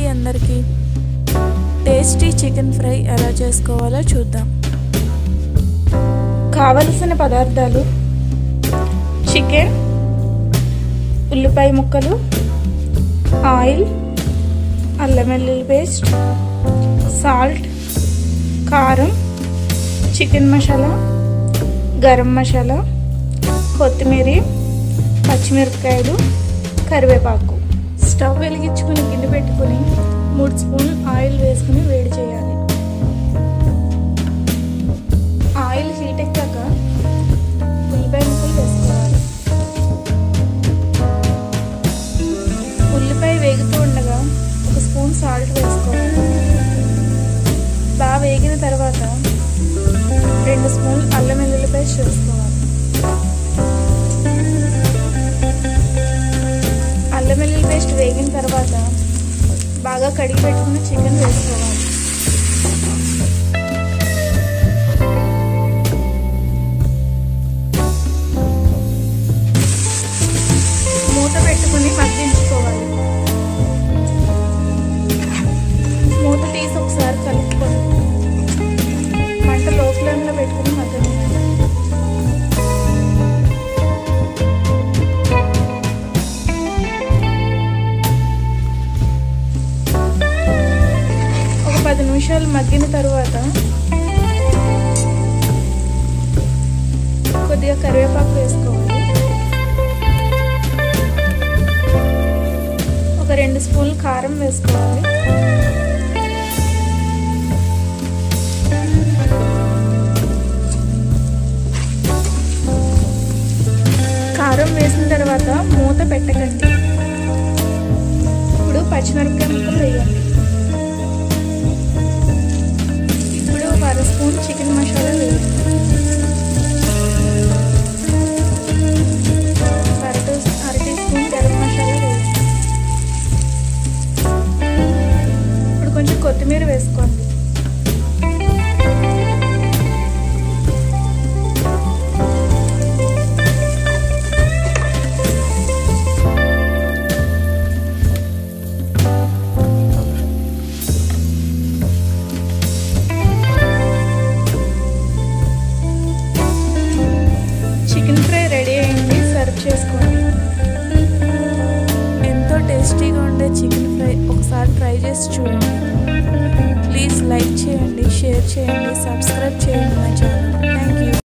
అందరికీ tasty chicken fry ఎలా చేసుకోవాలో చూద్దాం కావలసిన పదార్థాలు చికెన్ ఉల్లిపాయ ముక్కలు ఆయిల్ అల్లం వెల్లుల్లి పేస్ట్ సాల్ట్ కారం చికెన్ మసాలా గరం మసాలా కొత్తిమీర పచ్చిమిరపకాయలు కరివేపాకు స్టవ్ వెలిగించుకుని గిన్నె పెట్టుకుని మూడు స్పూన్ ఆయిల్ వేసుకుని వేడి చేయాలి ఆయిల్ హీట్ ఎక్కాక ఉల్లిపాయ ముక్కలు వేసుకోవాలి ఉల్లిపాయ వేగుతూ ఉండగా ఒక స్పూన్ సాల్ట్ వేసుకోవాలి బాగా వేగిన తర్వాత రెండు స్పూన్ అల్లం వెల్లుల్లి పేస్ట్ వేసుకోవాలి అల్లం వెల్లుల్లి పేస్ట్ వేగిన తర్వాత బాగా కడిగి పెట్టుకున్న చికెన్ వేసుకోవాలి మూత పెట్టుకుని మగ్గించుకోవాలి మూత తీసి ఒకసారి కలుపుకొని మంట లో ఫ్లేమ్లో పెట్టుకుని మగ్గనివ్వాలి ఒక పది నిమిషాలు మగ్గిన తర్వాత కొద్దిగా కరివేపాకు వేసుకోవాలి ఒక రెండు స్పూన్లు కారం వేసుకోవాలి కారం వేసిన తర్వాత మూత పెట్టకండి ఇప్పుడు పచ్చిమిరపకాయ ముక్కలు వేయండి ఇప్పుడు ఒక అర స్పూన్ చికెన్ మసాలా వేయండి అర టీ అర టీ స్పూన్ గరం మసాలా వేయండి ఇప్పుడు కొంచెం కొత్తిమీర వేసుకోండి చికెన్ ఫ్రై రెడీ అయింది సర్వ్ చేసుకోండి ఎంతో టేస్టీగా ఉండే చికెన్ ఫ్రై ఒకసారి ట్రై చేసి చూడండి ప్లీజ్ లైక్ చేయండి షేర్ చేయండి సబ్స్క్రైబ్ చేయండి మై ఛానల్ థ్యాంక్ యూ